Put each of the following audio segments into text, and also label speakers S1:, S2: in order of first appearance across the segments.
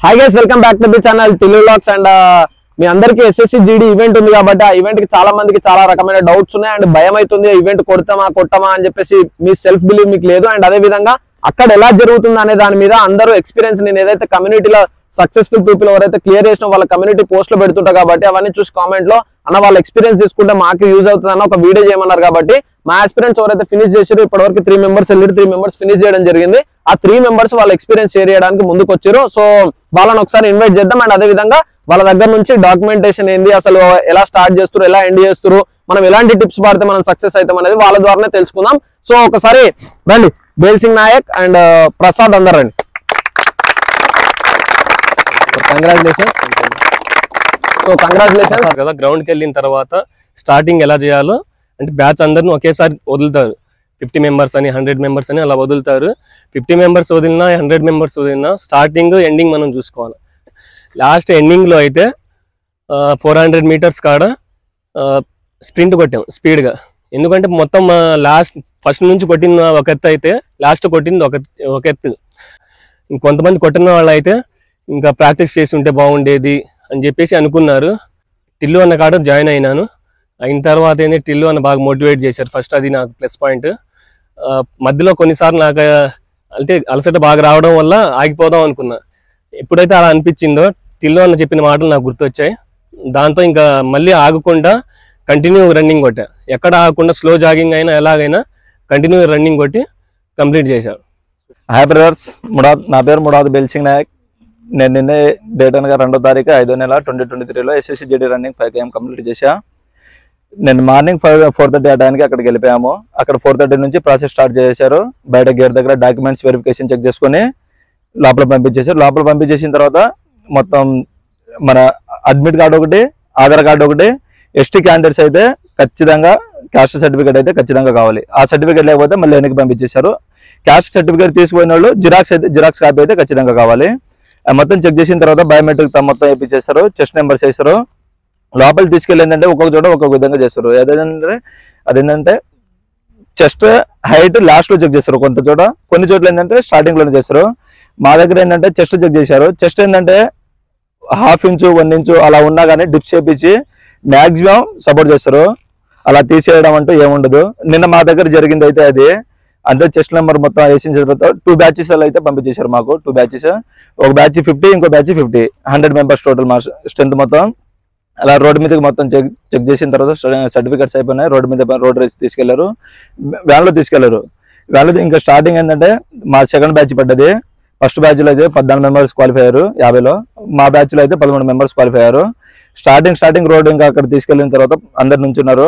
S1: hi guys welcome back to the channel Telugu లాక్స్ and మీ అందరికి ఎస్ఎస్సి జీడీ ఈవెంట్ ఉంది కాబట్టి ఆ ఈవెంట్ కి చాలా మందికి చాలా రకమైన డౌట్స్ ఉన్నాయి అండ్ భయం అవుతుంది ఈవెంట్ కొడతామా కొట్టమా అని చెప్పేసి మీ సెల్ఫ్ బిలీవ్ మీకు లేదు అండ్ అదే విధంగా అక్కడ ఎలా జరుగుతుంది అనే దాని మీద అందరూ ఎక్స్పీరియన్స్ నేను ఏదైతే కమ్యూనిటీలో సక్సెస్ఫుల్ పీపుల్ ఎవరైతే క్లియర్ చేసిన వాళ్ళ కమ్యూనిటీ పోస్ట్ లో పెడుతుంటా కాబట్టి అవన్నీ చూసి కామెంట్ లో అన్న వాళ్ళ ఎక్స్పీరియన్స్ తీసుకుంటే మాకు యూజ్ అవుతుంది అన్న ఒక వీడియో చేయమన్నారు కాబట్టి మా ఆస్పిరెంట్స్ ఎవరైతే ఫినిష్ చేశారో ఇప్పటివరకు త్రీ మెంబర్స్ వెళ్ళి త్రీ మెంబర్స్ ఫినిష్ చేయడం జరిగింది ఆ త్రీ మెంబర్స్ వాళ్ళ ఎక్స్పీరియన్స్ షేర్ చేయడానికి ముందుకు వచ్చారు సో వాళ్ళని ఒకసారి ఇన్వైట్ చేద్దాం అండ్ అదే విధంగా వాళ్ళ దగ్గర నుంచి డాక్యుమెంటేషన్ ఏంది అసలు ఎలా స్టార్ట్ చేస్తారు ఎలా ఎండ్ చేస్తారు మనం ఎలాంటి టిప్స్ పాడితే మనం సక్సెస్ అవుతాం అనేది వాళ్ళ ద్వారానే తెలుసుకుందాం సో ఒకసారి రండి బేల్ సింగ్ నాయక్ అండ్ ప్రసాద్ అందరు రండి కంగ్రాచులేషన్స్ సో కంగ్రాచులేషన్స్
S2: కదా గ్రౌండ్ కి వెళ్ళిన తర్వాత స్టార్టింగ్ ఎలా చేయాలో అంటే బ్యాచ్ అందరిని ఒకేసారి వదులుతారు ఫిఫ్టీ మెంబర్స్ అని హండ్రెడ్ మెంబర్స్ అని అలా వదులుతారు ఫిఫ్టీ మెంబర్స్ వదిలినా హండ్రెడ్ మెంబర్స్ వదిలినా స్టార్టింగ్ ఎండింగ్ మనం చూసుకోవాలి లాస్ట్ ఎండింగ్ లో అయితే ఫోర్ హండ్రెడ్ మీటర్స్ కాడ స్ప్రింట్ కొట్టాం స్పీడ్ గా ఎందుకంటే మొత్తం లాస్ట్ ఫస్ట్ నుంచి కొట్టిన ఒక ఎత్తు అయితే లాస్ట్ కొట్టింది ఒక ఒక ఎత్తు ఇంకొంతమంది కొట్టిన వాళ్ళు అయితే ఇంకా ప్రాక్టీస్ చేసి ఉంటే బాగుండేది అని చెప్పేసి అనుకున్నారు టిల్లు అన్న కాడ జాయిన్ అయినాను అయిన తర్వాత ఏంటి టిల్లు అన్న బాగా మోటివేట్ చేశారు ఫస్ట్ అది నాకు ప్లస్ పాయింట్ మధ్యలో కొన్నిసార్లు నాకు ఆ, అంటే అలసట బాగా రావడం వల్ల ఆగిపోదాం అనుకున్నా ఎప్పుడైతే అలా అనిపించిందో టిల్లు అన్న చెప్పిన మాటలు నాకు గుర్తొచ్చాయి దాంతో ఇంకా మళ్ళీ ఆగకుండా కంటిన్యూ రన్నింగ్ కొట్టా ఎక్కడ ఆగకుండా స్లో జాగింగ్ అయినా ఎలాగైనా కంటిన్యూ రన్నింగ్ కొట్టి కంప్లీట్ చేశాను
S3: హాయ్ బ్రదర్స్ ముడాద్ నా పేరు ముడాద్ బెల్సింగ్ నాయక్ నేను నిన్నే డేట్ అనగా రెండో తారీఖు ఐదో నెల ట్వంటీ ట్వంటీ త్రీలో SSC GD running five KM complete చేశా నేను మార్నింగ్ ఫైవ్ ఫోర్ థర్టీ ఆ టైంకి అక్కడికి వెళ్ళిపోయాము అక్కడ ఫోర్ థర్టీ నుంచి ప్రాసెస్ స్టార్ట్ చేశారు బయట గేట్ దగ్గర డాక్యుమెంట్స్ వెరిఫికేషన్ చెక్ చేసుకొని లోపల పంపించేశారు లోపల పంపించేసిన తర్వాత మొత్తం మన అడ్మిట్ కార్డు ఒకటి ఆధార్ కార్డు ఒకటి ఎస్టీ క్యాండిడేట్స్ అయితే ఖచ్చితంగా క్యాస్ట్ సర్టిఫికేట్ అయితే ఖచ్చితంగా కావాలి ఆ సర్టిఫికేట్ లేకపోతే మళ్ళీ వెనక్కి పంపించేశారు క్యాస్ట్ సర్టిఫికేట్ తీసుకుపోయిన వాళ్ళు జిరాక్స్ అయితే జిరాక్స్ కాపీ అయితే ఖచ్చితంగా కావాలి అది మొత్తం చెక్ చేసిన తర్వాత బయోమెట్రిక్ త- మొత్తం వేయించేస్తారు చెస్ట్ నెంబర్స్ వేస్తారు లోపలికి తీసుకెళ్ళి ఏంటంటే ఒక్కొక్క చోట ఒక్కొక్క విధంగా చేస్తారు ఏదంటే అదేంటంటే చెస్ట్ హైట్ లాస్ట్ లో చెక్ చేస్తారు కొంత చోట కొన్ని చోట్ల ఏంటంటే స్టార్టింగ్ లోనే చేస్తారు మా దగ్గర ఏంటంటే చెస్ట్ చెక్ చేశారు చెస్ట్ ఏంటంటే హాఫ్ ఇంచు వన్ ఇంచు అలా ఉన్నా కానీ డిప్స్ చేపించి మాక్సిమం సపోర్ట్ చేస్తారు అలా తీసేయడం అంటూ ఏముండదు నిన్న మా దగ్గర జరిగింది అయితే అది అంటే చెస్ట్ నెంబర్ మొత్తం వేసిన తర్వాత టూ బ్యాచెస్ అయితే పంపించేశారు మాకు టూ బ్యాచెస్ ఒక బ్యాచ్ ఫిఫ్టీ ఇంకో batch fifty hundred members total మా స్ట్రెంత్ మొత్తం అలా రోడ్డు మీదకి మొత్తం చెక్ చెక్ చేసిన తర్వాత సర్టిఫికెట్స్ అయిపోయినాయి రోడ్డు మీద రోడ్ రేస్ తీసుకెళ్లారు వ్యాన్లో తీసుకెళ్లారు వ్యాన్లో ఇంకా స్టార్టింగ్ ఏంటంటే మా సెకండ్ బ్యాచ్ పడ్డది ఫస్ట్ బ్యాచ్ లో అయితే పద్నాలుగు మెంబర్స్ క్వాలిఫై అయ్యారు యాభైలో మా బ్యాచ్ లో అయితే పదమూడు మెంబర్స్ క్వాలిఫై అయ్యారు స్టార్టింగ్ స్టార్టింగ్ రోడ్ ఇంకా అక్కడ తీసుకెళ్లిన తర్వాత అందరు నుంచున్నారు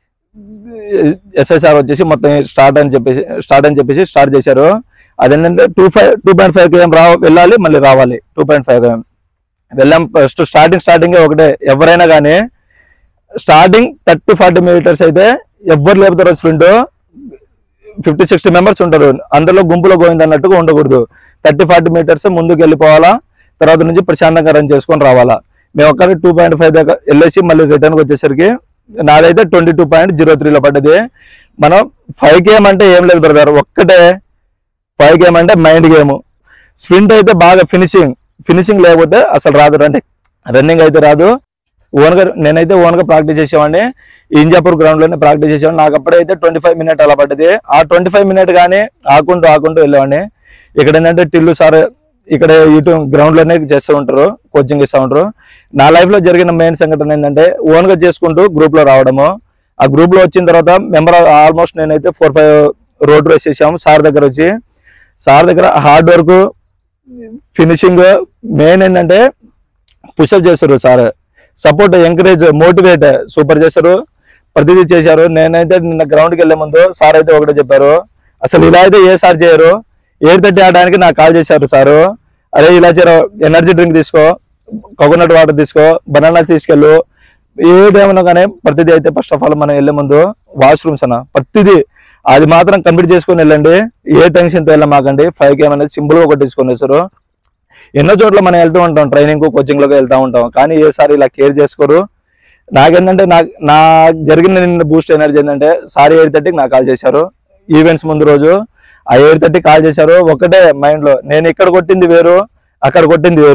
S3: ఎస్ఎస్ఆర్ వచ్చేసి మొత్తం స్టార్ట్ అని చెప్పేసి స్టార్ట్ అని చెప్పేసి స్టార్ట్ చేశారు అదేంటంటే two five two point five KM రా వెళ్ళాలి మళ్ళీ రావాలి టూ పాయింట్ ఫైవ్ కేఎం వెళ్ళాం ఫస్ట్ స్టార్టింగ్ స్టార్టింగ్ ఒకటే ఎవరైనా కానీ స్టార్టింగ్ థర్టీ ఫార్టీ మీటర్స్ అయితే ఎవరు లేపుతారో స్ప్రింట్ ఫిఫ్టీ సిక్స్టీ మెంబర్స్ ఉంటారు అందులో గుంపులో పోయింది అన్నట్టుగా ఉండకూడదు థర్టీ ఫార్టీ మీటర్స్ ముందుకు వెళ్ళిపోవాలా తర్వాత నుంచి ప్రశాంతంగా రన్ చేసుకొని రావాలా మేము ఒక్కరి టూ పాయింట్ ఫైవ్ దాకా వెళ్ళేసి మళ్ళీ రిటర్న్కి వచ్చేసరికి నాదైతే ట్వంటీ టూ పాయింట్ జీరో త్రీలో పడ్డది మనం ఫైవ్ గేమ్ అంటే ఏం లేదు బ్రదర్ ఒక్కటే ఫైవ్ గేమ్ అంటే మైండ్ గేమ్ స్ప్రింట్ అయితే బాగా ఫినిషింగ్ ఫినిషింగ్ లేకపోతే అసలు రాదు అంటే రన్నింగ్ అయితే రాదు ఓన్ గా నేనైతే ఓన్ గా ప్రాక్టీస్ చేసేవాడిని ఇంజాపూర్ గ్రౌండ్ లోనే ప్రాక్టీస్ చేసేవాడిని నాకు అప్పుడైతే ట్వంటీ ఫైవ్ మినిట్ అలా పడ్డది ఆ ట్వంటీ ఫైవ్ మినిట్ కానీ ఆకుంటూ ఆకుంటూ వెళ్ళేవాడిని ఇక్కడ ఏంటంటే టిల్లు సార్ ఇక్కడ యూట్యూబ్ గ్రౌండ్ లోనే చేస్తూ ఉంటారు కోచింగ్ ఇస్తూ ఉంటారు నా లైఫ్ లో జరిగిన మెయిన్ సంఘటన ఏంటంటే ఓన్ గా చేసుకుంటూ గ్రూప్ లో రావడము ఆ గ్రూప్ లో వచ్చిన తర్వాత మెంబర్ ఆల్మోస్ట్ నేనైతే ఫోర్ ఫైవ్ రోడ్ రేస్ చేసాము సార్ దగ్గర వచ్చి సార్ దగ్గర హార్డ్ వర్క్ ఫినిషింగ్ మెయిన్ ఏంటంటే పుషప్ చేస్తారు sir support encourage motivate super చేస్తారు ప్రతిదీ చేశారు నేనైతే నిన్న గ్రౌండ్కి వెళ్ళే ముందు సార్ అయితే ఒకటే చెప్పారు అసలు ఇలా అయితే ఏ సార్ చేయరు ఎయిట్ థర్టీ ఆడడానికి నాకు కాల్ చేశారు సారు అరే ఇలా చేయరు ఎనర్జీ డ్రింక్ తీసుకో కోకోనట్ వాటర్ తీసుకో బనానా తీసుకెళ్ళు ఏదేమన్నా కానీ ప్రతిదీ అయితే ఫస్ట్ ఆఫ్ ఆల్ మనం వెళ్ళే ముందు వాష్రూమ్స్ అన్న ప్రతిదీ అది మాత్రం కంప్లీట్ చేసుకొని వెళ్ళండి ఏ టెన్షన్తో వెళ్ళమాకండి ఫైవ్ కేమ్ అనేది సింపుల్ గా కొట్టించుకొని వస్తారు ఎన్నో చోట్ల మనం వెళ్తూ ఉంటాం ట్రైనింగ్ కోచింగ్ లోకి వెళ్తూ ఉంటాం కానీ ఏసారి ఇలా కేర్ చేసుకోరు నాకేంటంటే నాకు నా జరిగిన నిన్న బూస్ట్ ఎనర్జీ ఏంటంటే సారీ ఎయిట్ థర్టీకి నాకు కాల్ చేశారు ఈవెంట్స్ ముందు రోజు ఆ ఎయిట్ థర్టీ కాల్ చేశారు ఒకటే మైండ్ లో నేను ఇక్కడ కొట్టింది వేరు అక్కడ కొట్టింది వేరు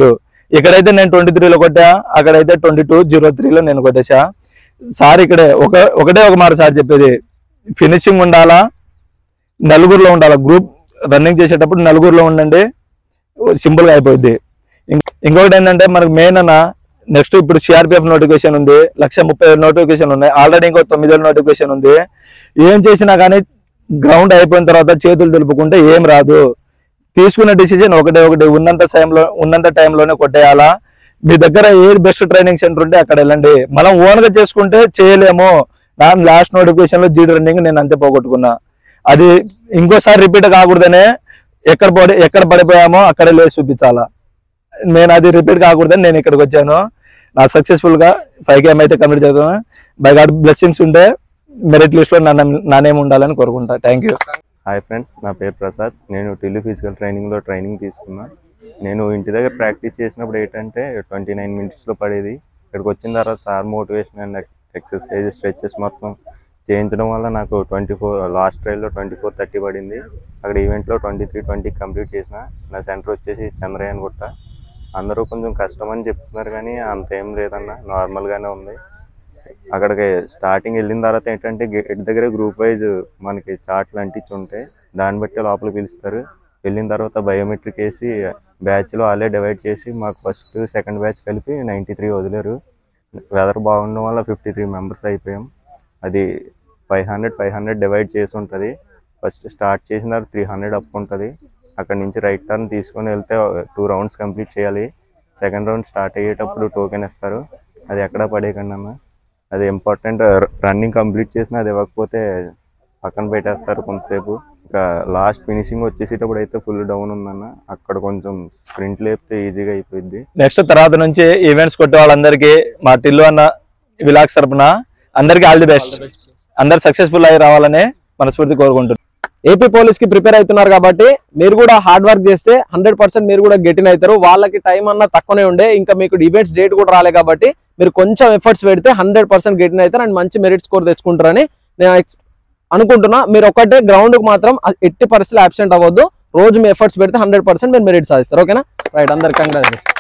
S3: ఇక్కడైతే నేను ట్వంటీ త్రీలో కొట్టా అక్కడైతే ట్వంటీ టూ జీరో త్రీలో నేను కొట్టేసా సార్ ఇక్కడే ఒక ఒకటే ఒక మాట సార్ చెప్పేది ఫినిషింగ్ ఉండాలా నలుగురిలో ఉండాలా గ్రూప్ రన్నింగ్ చేసేటప్పుడు నలుగురిలో ఉండండి సింపుల్ గా అయిపోద్ది ఇం- ఇంకొకటి ఏంటంటే మనకు మెయిన్ అన్న నెక్స్ట్ ఇప్పుడు సిఆర్పిఎఫ్ నోటిఫికేషన్ ఉంది లక్ష ముప్పై వేల నోటిఫికేషన్ ఉన్నాయి ఆల్రెడీ ఇంకో తొమ్మిది వేల నోటిఫికేషన్ ఉంది ఏం చేసినా కానీ గ్రౌండ్ అయిపోయిన తర్వాత చేతులు దులుపుకుంటే ఏం రాదు తీసుకున్న డిసిజన్ ఒకటే ఒకటి ఉన్నంత టైంలో ఉన్నంత టైంలోనే కొట్టేయాలా మీ దగ్గర ఏది బెస్ట్ ట్రైనింగ్ సెంటర్ ఉంటే అక్కడ వెళ్ళండి మనం ఓన్ గా చేసుకుంటే చేయలేము నా లాస్ట్ నోటిఫికేషన్ లో జీడీ రన్నింగ్ నేను అంతే పోగొట్టుకున్నా అది ఇంకోసారి రిపీట్ కాకూడదనే ఎక్కడ పడి ఎక్కడ పడిపోయామో అక్కడే లేచి చూపించాలా నేను అది రిపీట్ కాకూడదని నేను ఇక్కడికి వచ్చాను నా సక్సెస్ఫుల్ గా ఫైవ్ గేమ్ అయితే కంప్లీట్ చేస్తాను బై గాడ్ బ్లెస్సింగ్స్ ఉంటే మెరిట్ లిస్ట్ లో నా నా నేమ్ ఉండాలని కోరుకుంటా థ్యాంక్ యూ
S4: హాయ్ ఫ్రెండ్స్ నా పేరు ప్రసాద్ నేను టెలి ఫిజికల్ ట్రైనింగ్లో ట్రైనింగ్ తీసుకున్నా నేను ఇంటి దగ్గర ప్రాక్టీస్ చేసినప్పుడు ఏంటంటే ట్వంటీ నైన్ మినిట్స్లో పడేది ఇక్కడికి వచ్చిన తర్వాత sir motivation and exercise stretches మొత్తం చేయించడం వల్ల నాకు ట్వంటీ ఫోర్ లాస్ట్ ట్రైల్లో ట్వంటీ ఫోర్ థర్టీ పడింది అక్కడ ఈవెంట్లో ట్వంటీ త్రీ ట్వంటీ కంప్లీట్ చేసిన నా సెంటర్ వచ్చేసి చంద్రయాన్ గుట్ట అందరూ కొంచెం కష్టం అని చెప్తున్నారు కానీ అంత ఏం లేదన్న నార్మల్గానే ఉంది అక్కడికి స్టార్టింగ్ వెళ్ళిన తర్వాత ఏంటంటే గేట్ దగ్గర గ్రూప్ వైజ్ మనకి చార్ట్లు అంటించి ఉంటాయి దాన్ని బట్టి లోపల పిలుస్తారు వెళ్ళిన తర్వాత బయోమెట్రిక్ వేసి బ్యాచ్లో వాళ్ళే డివైడ్ చేసి మాకు ఫస్ట్ సెకండ్ బ్యాచ్ కలిపి నైంటీ త్రీ వదిలేరు వెదర్ బాగుండడం వల్ల ఫిఫ్టీ త్రీ మెంబర్స్ అయిపోయాం అది five hundred five hundred divide చేసి ఉంటుంది ఫస్ట్ స్టార్ట్ చేసిన తర్వాత త్రీ హండ్రెడ్ అప్ ఉంటుంది అక్కడ నుంచి రైట్ టర్న్ తీసుకొని వెళ్తే టూ రౌండ్స్ కంప్లీట్ చేయాలి సెకండ్ రౌండ్ స్టార్ట్ అయ్యేటప్పుడు టోకెన్ ఇస్తారు అది ఎక్కడ పడేయకండి అన్న అది ఇంపార్టెంట్ రన్నింగ్ కంప్లీట్ చేసినా అది ఇవ్వకపోతే పక్కన పెట్టేస్తారు కొంతసేపు ఇంకా లాస్ట్ ఫినిషింగ్ వచ్చేసేటప్పుడు అయితే ఫుల్ డౌన్ ఉందన్న అక్కడ కొంచెం స్ప్రింట్ లేపితే ఈజీగా అయిపోయింది
S3: నెక్స్ట్ తర్వాత నుంచి ఈవెంట్స్ కొట్టే వాళ్ళందరికీ మా టిల్లు అన్న విలాక్స్ తరపున అందరికీ ఆల్ ది బెస్ట్ అందరు సక్సెస్ఫుల్ అయ్యి రావాలని మనస్ఫూర్తి కోరుకుంటున్నాను
S1: ఏపీ పోలీస్ కి ప్రిపేర్ అవుతున్నారు కాబట్టి మీరు కూడా హార్డ్ వర్క్ చేస్తే హండ్రెడ్ పర్సెంట్ మీరు కూడా గెటిన్ అవుతారు వాళ్ళకి టైం అన్న తక్కువనే ఉండే ఇంకా మీకు ఈవెంట్స్ డేట్ కూడా రాలే కాబట్టి మీరు కొంచెం ఎఫర్ట్స్ పెడితే హండ్రెడ్ పర్సెంట్ గెటిన్ అవుతారు అండ్ మంచి మెరిట్ స్కోర్ తెచ్చుకుంటారని నేను ex- అనుకుంటున్నా మీరు ఒక్కటే గ్రౌండ్ కు మాత్రం ఎట్టి పరిస్థితులు అబ్సెంట్ అవ్వద్దు రోజు మీ ఎఫర్ట్స్ పెడితే హండ్రెడ్ పర్సెంట్ మీరు మెరిట్ సాధిస్తారు ఓకేనా రైట్ అందరికి కంగ్రాచులేషన్